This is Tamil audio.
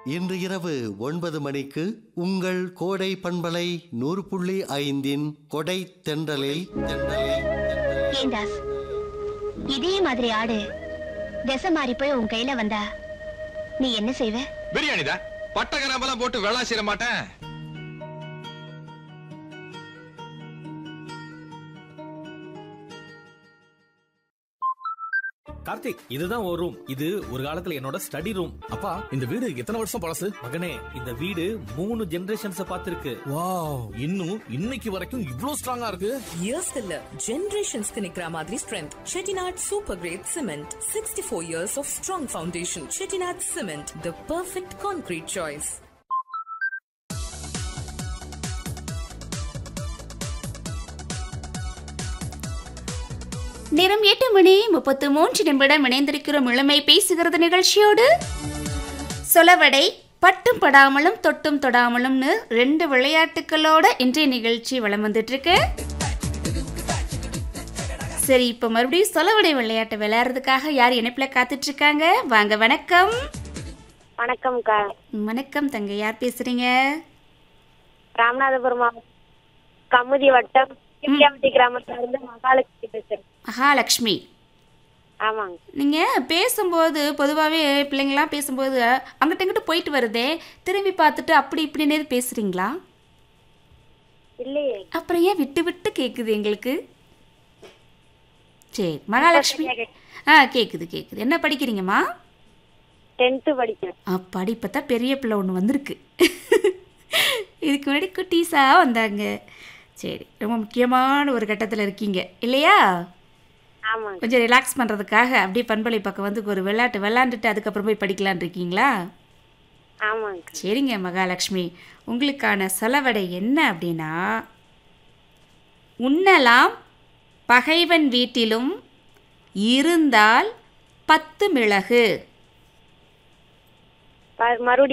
இன்று இரவு ஒன்பது மணிக்கு உங்கள் கோடை பண்பலை நூறு புள்ளி ஐந்தின் கொடை தென்றலில் தென்றலில் ஏந்தாஸ் இதே மாதிரி ஆடு திசை மாறி போய் உன் கையில வந்தா நீ என்ன செய்வ பிரியாணி தான் பட்ட கிராம்பெல்லாம் போட்டு வெள்ளா சீர மாட்டேன் கார்த்திக் இதுதான் ஒரு ரூம் இது ஒரு காலத்துல என்னோட ஸ்டடி ரூம் அப்பா இந்த வீடு எத்தனை வருஷம் பழசு மகனே இந்த வீடு மூணு ஜெனரேஷன்ஸ் பார்த்திருக்கு வாவ் இன்னும் இன்னைக்கு வரைக்கும் இவ்ளோ ஸ்ட்ராங்கா இருக்கு இயர்ஸ் இல்ல ஜெனரேஷன்ஸ்க்கு நிக்கிற மாதிரி strength Chettinad super great cement sixty four years of strong foundation Chettinad cement the perfect concrete choice நேரம் எட்டு மணி முப்பத்து மூன்று நிமிடம் இணைந்திருக்கிறோம் இளமை பேசுகிறது நிகழ்ச்சியோடு சொலவடை பட்டும் படாமலும் தொட்டும் தொடாமலும்னு ரெண்டு விளையாட்டுகளோட இன்றைய நிகழ்ச்சி வளம் வந்துட்டு இருக்கு சரி இப்போ மறுபடியும் சொலவடை விளையாட்டு விளையாடுறதுக்காக யார் இணைப்பில் காத்துட்டு இருக்காங்க வாங்க வணக்கம் வணக்கம்க்கா வணக்கம் தங்க யார் பேசுறீங்க ராமநாதபுரம் மாவட்டம் கமுதி வட்டம் கிளியாவட்டி கிராமத்துல இருந்து மகாலட்சுமி பேசுறேன் மகாலட்சுமி ஆமாங்க நீங்கள் பேசும்போது பொதுவாகவே பிள்ளைங்களாம் பேசும்போது அங்கிட்ட இங்கிட்ட போயிட்டு வருதே திரும்பி பார்த்துட்டு அப்படி இப்படின்னே பேசுகிறீங்களா இல்லையே அப்புறம் ஏன் விட்டு விட்டு கேட்குது எங்களுக்கு சரி மகாலட்சுமி ஆ கேட்குது கேட்குது என்ன படிக்கிறீங்கம்மா டென்த்து படிக்கிறேன் அப்பாடி இப்போ தான் பெரிய பிள்ளை ஒன்று வந்திருக்கு இதுக்கு முன்னாடி குட்டீஸாக வந்தாங்க சரி ரொம்ப முக்கியமான ஒரு கட்டத்தில் இருக்கீங்க இல்லையா ஆமாங்க கொஞ்சம் ரிலாக்ஸ் பண்ணுறதுக்காக அப்படியே பண்பலை பக்கம் வந்து ஒரு விளையாட்டு விளாண்டுட்டு அதுக்கப்புறம் போய் படிக்கலான் இருக்கீங்களா ஆமாங்க சரிங்க மகாலட்சுமி உங்களுக்கான செலவடை என்ன அப்படின்னா உண்ணலாம் பகைவன் வீட்டிலும் இருந்தால் பத்து மிளகு ப- மறுபடியும்